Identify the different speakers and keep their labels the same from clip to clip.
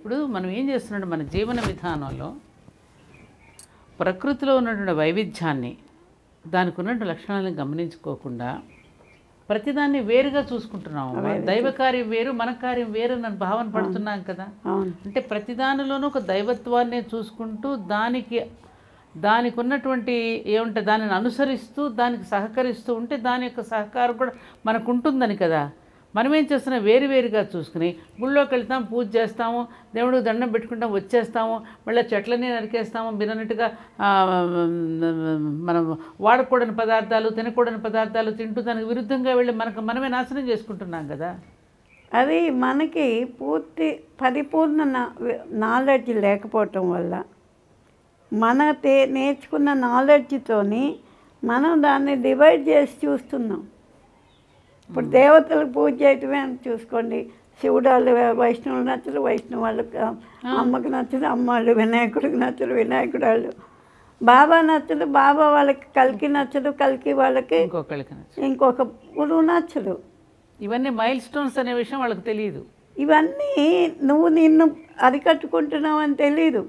Speaker 1: ఇప్పుడు మనం ఏం చేస్తున్నాం మన జీవన విధానంలో ప్రకృతిలో ఉన్నటువంటి వైవిధ్యాన్ని దానికి ఉన్నటువంటి లక్షణాలను గమనించుకోకుండా ప్రతిదాన్ని వేరుగా చూసుకుంటున్నాం దైవ కార్యం వేరు మన కార్యం వేరు అని భావన పడుతున్నాం కదా
Speaker 2: అవును
Speaker 1: అంటే ప్రతిదానిలోనూ ఒక దైవత్వాన్ని చూసుకుంటూ దానికి దానికి ఉన్నటువంటి ఏమంటే దానిని అనుసరిస్తూ దానికి సహకరిస్తూ ఉంటే దాని యొక్క సహకారం కూడా మనకు ఉంటుందని కదా మనం ఏం చేస్తున్నాం వేరు వేరుగా చూసుకుని గుళ్ళోకి వెళ్తాం పూజ చేస్తాము దేవుడికి దండం పెట్టుకుంటాం వచ్చేస్తాము మళ్ళీ చెట్లనే నరికేస్తాము మీరు అన్నట్టుగా ఆ, మనం వాడకూడని పదార్థాలు తినకూడని పదార్థాలు తింటూ దానికి విరుద్ధంగా వెళ్ళి మనకు మనమే నాశనం చేసుకుంటున్నాం కదా
Speaker 2: అది మనకి పూర్తి పరిపూర్ణ నాలెడ్జ్ లేకపోవటం వల్ల మన తే నేర్చుకున్న నాలెడ్జ్తోని మనం దాన్ని డివైడ్ చేసి చూస్తున్నాం ఇప్పుడు దేవతలకు పూజ చేయటమే అని చూసుకోండి శివుడు వాళ్ళు వైష్ణవులు నచ్చరు వైష్ణవు వాళ్ళకి అమ్మకి నచ్చరు అమ్మ వాళ్ళు వినాయకుడికి నచ్చరు వినాయకుడు వాళ్ళు బాబా నచ్చదు బాబా వాళ్ళకి కలికి నచ్చదు కలికి వాళ్ళకి
Speaker 1: ఇంకొకళ్ళకి నచ్చ-
Speaker 2: ఇంకొక గురువు నచ్చదు
Speaker 1: ఇవన్నీ మైల్ స్టోన్స్ అనే విషయం వాళ్ళకి తెలియదు
Speaker 2: ఇవన్నీ నువ్వు నిన్ను అరికట్టుకుంటున్నావు అని తెలీదు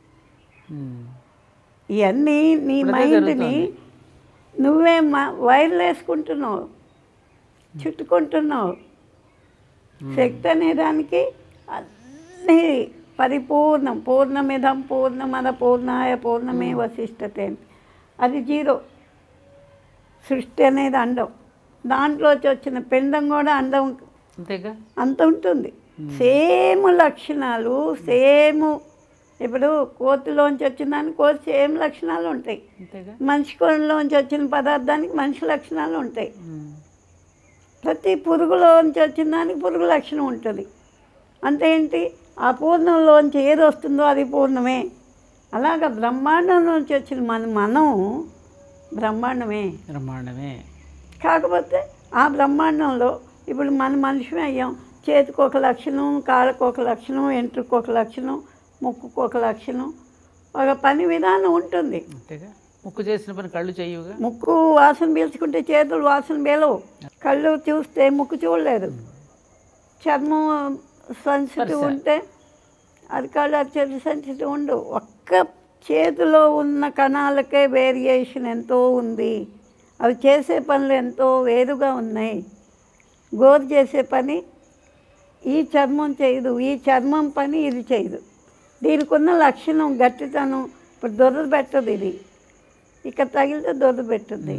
Speaker 2: ఇవన్నీ నీ మైండ్ని నువ్వే మ- వైర్లు వేసుకుంటున్నావు చుట్టుకుంటున్నావు శక్తి అనే దానికి అన్నీ పరిపూర్ణం పూర్ణమిదం పూర్ణమద పూర్ణాయ పూర్ణమే వశిష్టతే అది జీరో సృష్టి అనేది అండం దాంట్లోంచి వచ్చిన పిండం కూడా అండం
Speaker 1: అంతేగా
Speaker 2: అంత ఉంటుంది సేమ్ లక్షణాలు సేమ్ ఇప్పుడు కోతిలోంచి వచ్చిన దానికి కోతి సేమ్ లక్షణాలు ఉంటాయి
Speaker 1: అంతేగా
Speaker 2: మనిషి కొనలోంచి వచ్చిన పదార్థానికి మనిషి లక్షణాలు ఉంటాయి
Speaker 1: ఉమ్.
Speaker 2: ప్రతి పురుగులోంచి వచ్చిన దానికి పురుగు లక్షణం ఉంటుంది అంటే ఏంటి ఆ పూర్ణంలోంచి ఏది వస్తుందో అది పూర్ణమే అలాగ బ్రహ్మాండంలోంచి వచ్చిన మన మనం బ్రహ్మాండమే
Speaker 1: బ్రహ్మాండమే
Speaker 2: కాకపోతే ఆ బ్రహ్మాండంలో ఇప్పుడు మన మనిషి అయ్యాం చేతికి ఒక లక్షణం కాళ్ళకు ఒక లక్షణం ఎంట్రుకు ఒక లక్షణం ముక్కుకు ఒక లక్షణం ఒక పని విధానం ఉంటుంది
Speaker 1: అంతేగా ముక్కు చేసిన పని కళ్ళు చెయ్యుగా
Speaker 2: ముక్కు వాసన పీల్చుకుంటే చేతులు వాసన పీలవు కళ్ళు చూస్తే ముక్కు చూడలేదు చర్మం సెన్సిటివ్ ఉంటే అది కళ్ళు అత్యంత సెన్సిటివ్ ఉండు ఒక్క చేతిలో ఉన్న కణాలకే వేరియేషన్ ఎంతో ఉంది అవి చేసే పనులు ఎంతో వేరుగా ఉన్నాయి గోరు చేసే పని ఈ చర్మం చేయదు ఈ చర్మం పని ఇది చేయదు దీనికి ఉన్న లక్షణం గట్టితనం ఇప్పుడు దొరద పెట్టదు ఇది ఇక్కడ తగిలితే దొరద పెట్టుద్ది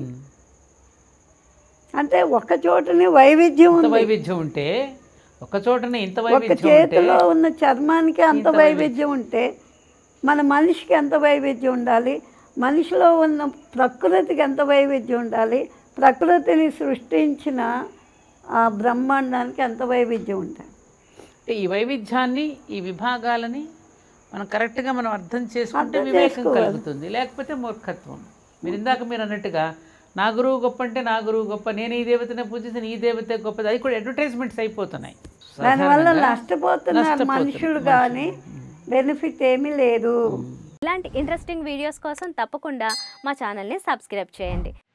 Speaker 2: అంటే ఒక చోటనే వైవిధ్యం
Speaker 1: ఇంత
Speaker 2: ఉంది
Speaker 1: వైవిధ్యం ఉంటే ఒక చోటనే ఇంత
Speaker 2: ఒక
Speaker 1: వైవిధ్యం ఉంటే
Speaker 2: చేతిలో ఉన్న చర్మానికి అంత వైవిధ్యం ఉంటే మన మనిషికి ఎంత వైవిధ్యం ఉండాలి మనిషిలో ఉన్న ప్రకృతికి ఎంత వైవిధ్యం ఉండాలి ప్రకృతిని సృష్టించిన ఆ బ్రహ్మాండానికి ఎంత వైవిధ్యం ఉండాలి
Speaker 1: అంటే ఈ వైవిధ్యాన్ని ఈ విభాగాలని మనం కరెక్ట్గా మనం అర్థం చేసుకుంటే
Speaker 2: అర్థం
Speaker 1: వివేకం
Speaker 2: చేసుకోవాలి.
Speaker 1: కలుగుతుంది లేకపోతే మూర్ఖత్వం మీరు ఇందాక మీరు అన్నట్టుగా నా గురువు గొప్ప అంటే నా గురువు గొప్ప నేను ఈ దేవతనే పూజిస్తాను ఈ దేవతే గొప్పది అది కూడా అడ్వర్టైజ్మెంట్స్ అయిపోతున్నాయి
Speaker 2: దానివల్ల
Speaker 1: సాధారణంగా
Speaker 2: నష్టపోతున్నారు
Speaker 1: నష్టపోతున్నారు
Speaker 2: మనుషులు కానీ బెనిఫిట్ ఏమీ లేదు
Speaker 3: ఇలాంటి ఇంట్రెస్టింగ్ వీడియోస్ కోసం తప్పకుండా మా ఛానల్ని సబ్స్క్రైబ్ చేయండి